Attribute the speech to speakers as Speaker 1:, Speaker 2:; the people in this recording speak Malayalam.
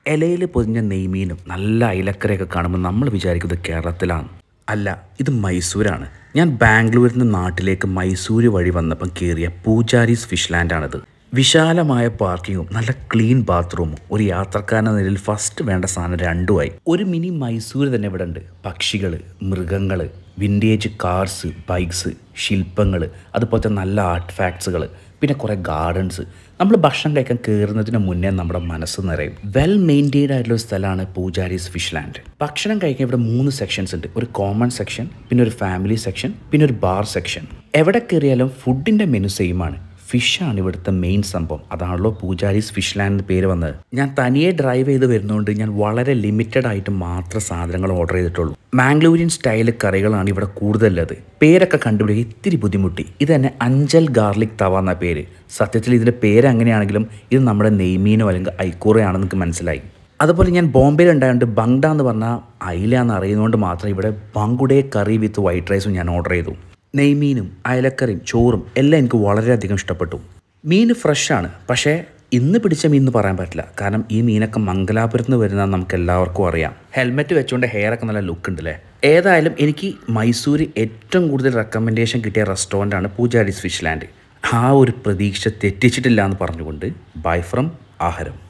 Speaker 1: ഇലയിൽ പൊതിഞ്ഞ നെയ്മീനും നല്ല അയിലക്കരയൊക്കെ കാണുമ്പോൾ നമ്മൾ വിചാരിക്കുന്നത് കേരളത്തിലാണ് അല്ല ഇത് മൈസൂരാണ് ഞാൻ ബാംഗ്ലൂരിൽ നിന്ന് നാട്ടിലേക്ക് മൈസൂര് വഴി വന്നപ്പം കയറിയ പൂജാരീസ് ഫിഷ് ലാൻഡാണിത് വിശാലമായ പാർക്കിങ്ങും നല്ല ക്ലീൻ ബാത്റൂമും ഒരു യാത്രക്കാരൻ്റെ നിലയിൽ ഫസ്റ്റ് വേണ്ട സാധനം രണ്ടുമായി ഒരു മിനി മൈസൂർ തന്നെ ഇവിടെ ഉണ്ട് പക്ഷികൾ മൃഗങ്ങൾ വിൻറ്റേജ് കാർസ് ബൈക്സ് ശില്പങ്ങൾ അതുപോലത്തെ നല്ല ആർട്ട് ഫാക്ട്സുകൾ പിന്നെ കുറേ ഗാർഡൻസ് നമ്മൾ ഭക്ഷണം കഴിക്കാൻ കയറുന്നതിന് മുന്നേ നമ്മുടെ മനസ്സ് നിറയും വെൽ മെയിൻറ്റെയിൻഡ് ആയിട്ടുള്ള ഒരു സ്ഥലമാണ് പൂജാരീസ് ഫിഷ് ലാൻഡ് ഭക്ഷണം കഴിക്കാൻ ഇവിടെ മൂന്ന് സെക്ഷൻസ് ഉണ്ട് ഒരു കോമൺ സെക്ഷൻ പിന്നെ ഒരു ഫാമിലി സെക്ഷൻ പിന്നെ ഒരു ബാർ സെക്ഷൻ എവിടെ കയറിയാലും ഫുഡിൻ്റെ മെനു സെയിം ആണ് ഫിഷാണ് ഇവിടുത്തെ മെയിൻ സംഭവം അതാണല്ലോ പൂജാരീസ് ഫിഷ് ലാൻഡ് എന്ന് പേര് വന്നത് ഞാൻ തനിയെ ഡ്രൈവ് ചെയ്ത് വരുന്നതുകൊണ്ട് ഞാൻ വളരെ ലിമിറ്റഡ് ആയിട്ട് മാത്രം സാധനങ്ങൾ ഓർഡർ ചെയ്തിട്ടുള്ളൂ മാംഗ്ലൂരിയൻ സ്റ്റൈൽ കറികളാണ് ഇവിടെ കൂടുതലുള്ളത് പേരൊക്കെ കണ്ടുപിടിക്കുക ഇത്തിരി ബുദ്ധിമുട്ടി ഇത് തന്നെ അഞ്ചൽ ഗാർലിക് തവ എന്ന പേര് സത്യത്തിൽ ഇതിൻ്റെ പേര് അങ്ങനെയാണെങ്കിലും ഇത് നമ്മുടെ നെയ്മീനോ അല്ലെങ്കിൽ ഐക്കൂറയാണെന്ന് എനിക്ക് മനസ്സിലായി അതുപോലെ ഞാൻ ബോംബെയിൽ ഉണ്ടായതുകൊണ്ട് ബങ്ഡ എന്ന് പറഞ്ഞാൽ അയില എന്ന് അറിയുന്നതുകൊണ്ട് മാത്രം ഇവിടെ ബങ്കുഡേ കറി വിത്ത് വൈറ്റ് റൈസും ഞാൻ ഓർഡർ ചെയ്തു നെയ്മീനും അയലക്കറിയും ചോറും എല്ലാം എനിക്ക് വളരെയധികം ഇഷ്ടപ്പെട്ടു മീൻ ഫ്രഷാണ് പക്ഷേ ഇന്ന് പിടിച്ച മീൻ എന്ന് പറയാൻ പറ്റില്ല കാരണം ഈ മീനൊക്കെ മംഗലാപുരത്ത് നിന്ന് വരുന്ന നമുക്ക് എല്ലാവർക്കും അറിയാം ഹെൽമെറ്റ് വെച്ചുകൊണ്ട് ഹെയർ ഒക്കെ നല്ല ലുക്ക് ഉണ്ട് അല്ലേ ഏതായാലും എനിക്ക് മൈസൂർ ഏറ്റവും കൂടുതൽ റെക്കമെൻഡേഷൻ കിട്ടിയ റെസ്റ്റോറൻ്റാണ് പൂജാരീസ് ഫിഷ് ലാൻഡ് ആ ഒരു പ്രതീക്ഷ തെറ്റിച്ചിട്ടില്ല എന്ന് പറഞ്ഞുകൊണ്ട് ബൈ ഫ്രം ആഹാരം